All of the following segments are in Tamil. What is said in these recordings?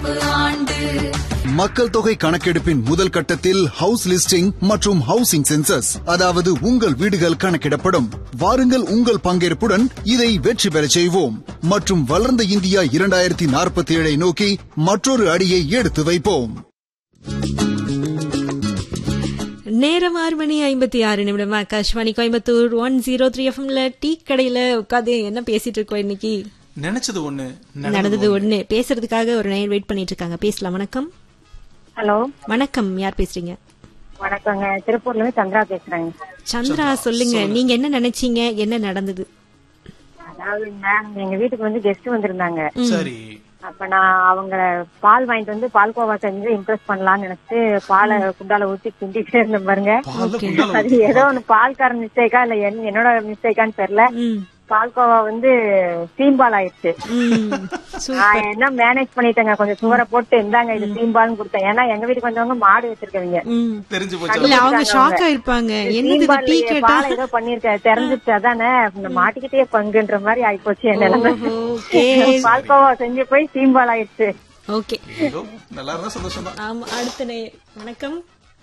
நடப்பு ஆண்டு மக்கள் தொகை கணக்கெடுப்பின் முதல் கட்டத்தில் ஹவுஸ் லிஸ்டிங் மற்றும் ஹவுசிங் சென்சஸ் அதாவது உங்கள் வீடுகள் கணக்கிடப்படும் வாருங்கள் உங்கள் பங்கேற்புடன் இதை வெற்றி பெறச் செய்வோம் மற்றும் வளர்ந்த இந்தியா இரண்டாயிரத்தி நாற்பத்தி ஏழை நோக்கி மற்றொரு அடியை எடுத்து வைப்போம் நேரம் ஆறு மணி ஐம்பத்தி ஆறு நிமிடம் Akashvani Coimbatore one zero three எஃப்எம்ல டீ கடையில உட்காந்து என்ன பேசிட்டு இருக்கோம் இன்னைக்கு நினைச்சது ஒண்ணு நடந்தது ஒண்ணு பேசுறதுக்காக ஒரு நேரம் வெயிட் பண்ணிட்டு இருக்காங்க பேசலாம் வணக்கம் ஹலோ வணக்கம் யார் பேசுறீங்க வணக்கங்க திருப்பூர்ல இருந்து சந்திரா பேசுறேங்க சந்திரா சொல்லுங்க நீங்க என்ன நினைச்சீங்க என்ன நடந்தது அதாவது மேம் எங்க வீட்டுக்கு வந்து கெஸ்ட் வந்திருந்தாங்க சரி அப்ப நான் அவங்க பால் வாங்கிட்டு வந்து பால்கோவா செஞ்சு இம்ப்ரெஸ் பண்ணலாம்னு நினைச்சு பாலை குண்டால ஊத்தி கிண்டிட்டே இருந்தேன் பாருங்க பால்ல குண்டால அது ஏதோ ஒண்ணு பால்கார மிஸ்டேக்கா இல்ல என்- என்னோட மிஸ்டேக்கான்னு தெரியல ம் பால்கோவா வந்து சீம்பால் ஆயிடுச்சு ம் சூ- நான் என்ன மேனேஜ் பண்ணிட்டேங்க கொஞ்சம் சுவரை போட்டு இந்தாங்க இது சீம்பால்னு கொடுத்தேன் ஏன்னா எங்க வீட்டுக்கு வந்தவங்க மாடு வச்சிருக்கவங்க ம் தெரிஞ்சு போச்சு இல்ல அவங்க ஷாக் ஆயிருப்பாங்க என்னது இது டீ சீம்பால் கேட்டா பால் ஏதோ பண்ணிருக்க தெரிஞ்சிச்சு அதானே இந்த மாட்டிக்கிட்டே பங்குன்ற மாதிரி ஆயிப்போச்சு என் நிலைமை ஓகே பால்கோவா செஞ்சு போய் சீம்பால் ஆயிடுச்சு ஓகே ஏதோ நல்லா இருந்தா சந்தோஷம் தான் ஆமா அடுத்த நேர் வணக்கம்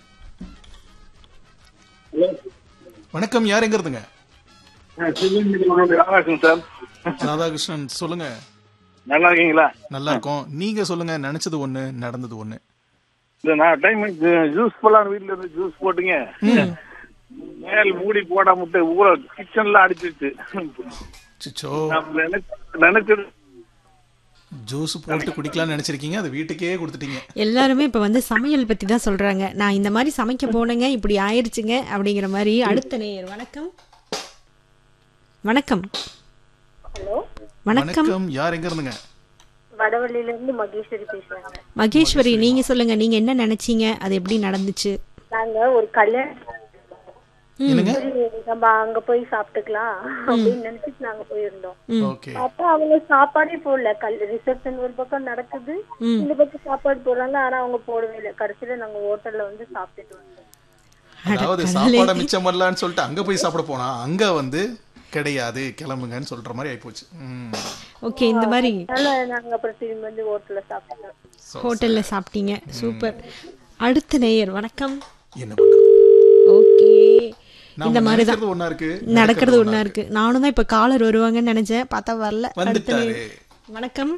வணக்கம் யார் எங்க இருந்துங்க ராமகிருஷ்ணன் சார் ராதாகிருஷ்ணன் சொல்லுங்க நல்லா இருக்கீங்களா நல்லா இருக்கும் நீங்க சொல்லுங்க நினைச்சது ஒண்ணு நடந்தது ஒண்ணு இந்த நான் டைம் ஜூஸ் போலாம் வீட்டுல இருந்து ஜூஸ் போட்டுங்க மேல் மூடி போட முட்டை ஊற கிச்சன்ல அடிச்சிருச்சு சிச்சோ நான் நினைச்ச- நினைச்சது ஜூஸ் போட்டு குடிக்கலாம்னு நினைச்சிருக்கீங்க அது வீட்டுக்கே கொடுத்துட்டீங்க எல்லாருமே இப்ப வந்து சமையல் பத்தி தான் சொல்றாங்க நான் இந்த மாதிரி சமைக்க போனேங்க இப்படி ஆயிருச்சுங்க அப்படிங்கிற மாதிரி அடுத்த நேயர் வணக்கம் வணக்கம் வணக்கம் வணக்கம் யார் எங்க இருந்துங்க வடவள்ளியில இருந்து மகேஸ்வரி பேசுறாங்க மகேஸ்வரி நீங்க சொல்லுங்க நீங்க என்ன நினைச்சீங்க அது எப்படி நடந்துச்சு நாங்க ஒரு கல்யாணம் என்னங்க நம்ம அங்க போய் சாப்பிட்டுக்கலாம் அப்படின்னு நினைச்சிட்டு நாங்க போயிருந்தோம் ஓகே அப்ப அவங்க சாப்பாடே போடல கல் ரிசப்ஷன் ஒரு பக்கம் நடக்குது இந்த பக்கம் சாப்பாடு போடுறாங்க ஆனா அவங்க போடவே இல்லை கடைசியில நாங்க ஹோட்டல்ல வந்து சாப்பிட்டுட்டு வந்தோம் அதாவது சாப்பாடை மிச்சம் பண்ணலான்னு சொல்லிட்டு அங்க போய் சாப்பிட போனா அங்க வந்து கிடையாது கிளம்புங்கன்னு சொல்ற மாதிரி ஆயிப்போச்சு ம். ஓகே இந்த மாதிரி அதனால நாங்க அப்புறம் திரும்பி வந்து ஹோட்டல்ல சாப்பிட்டோம் ஹோட்டல்ல சாப்பிட்டீங்க சூப்பர் அடுத்த நேயர் வணக்கம் என்ன பண்றது ஓகே நாம இந்த மாதிரி தான் நினைக்கிறது ஒண்ணா இருக்கு நடக்கிறது ஒண்ணா இருக்கு நானும் தான் இப்ப காலர் வருவாங்கன்னு நினைச்சேன் பார்த்தா வரல அடுத்த வந்துட்டாரு நேயர். வணக்கம்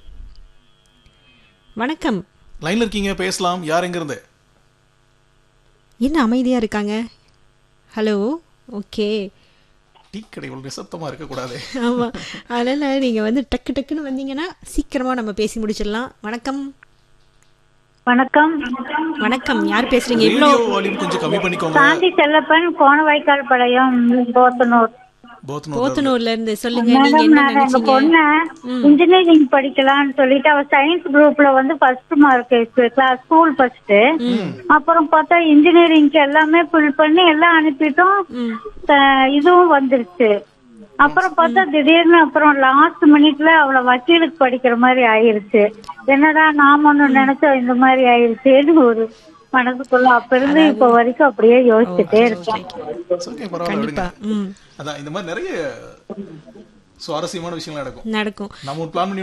வணக்கம் லைன்ல இருக்கீங்க பேசலாம் யார் எங்க இருந்து என்ன அமைதியா இருக்காங்க ஹலோ ஓகே டீ கடை இவ்வளவு நிசப்தமா இருக்க கூடாது ஆமா அதனால நீங்க வந்து டக்கு டக்குன்னு வந்தீங்கன்னா சீக்கிரமா நம்ம பேசி முடிச்சிடலாம் வணக்கம் வணக்கம் வணக்கம் யார் பேசுறீங்க இவ்வளோ ரேடியோ வால்யூம் கொஞ்சம் கம்மி பண்ணிக்கோங்க சாந்தி செல்லப்பன் கோணவாய்க்கால் பாளையம் போத்தனூர் போத்தனூர் போத்தனூர்ல இருந்து சொல்லுங்க நீங்க மேடம் என்ன நான் எங்க நினைச்சீங்க பொண்ண இன்ஜினியரிங் படிக்கலாம்னு சொல்லிட்டு அவ சயின்ஸ் குரூப்ல வந்து first mark class school first அப்புறம் பார்த்தா இன்ஜினியரிங்க்கு எல்லாமே ஃபில் பண்ணி எல்லாம் அனுப்பிட்டோம் அஹ் இதுவும் வந்துருச்சு அப்புறம் பார்த்தா திடீர்னு அப்புறம் லாஸ்ட் மினிட்ல அவளை வக்கீலுக்கு படிக்கிற மாதிரி ஆயிருச்சு என்னடா நாம ஒண்ணு நினைச்சோம் இந்த மாதிரி ஆயிருச்சேன்னு ஒரு மனசுக்குள்ள அப்ப இருந்து இப்ப வரைக்கும் அப்படியே யோசிச்சுட்டே இருக்கேன் ஓகே பரவாயில்ல கண்டிப்பா விடுங்க ம் அதான் இந்த மாதிரி நிறைய சுவாரஸ்யமான விஷயங்கள் நடக்கும் நடக்கும் நம்ம ஒரு பிளான் பண்ணி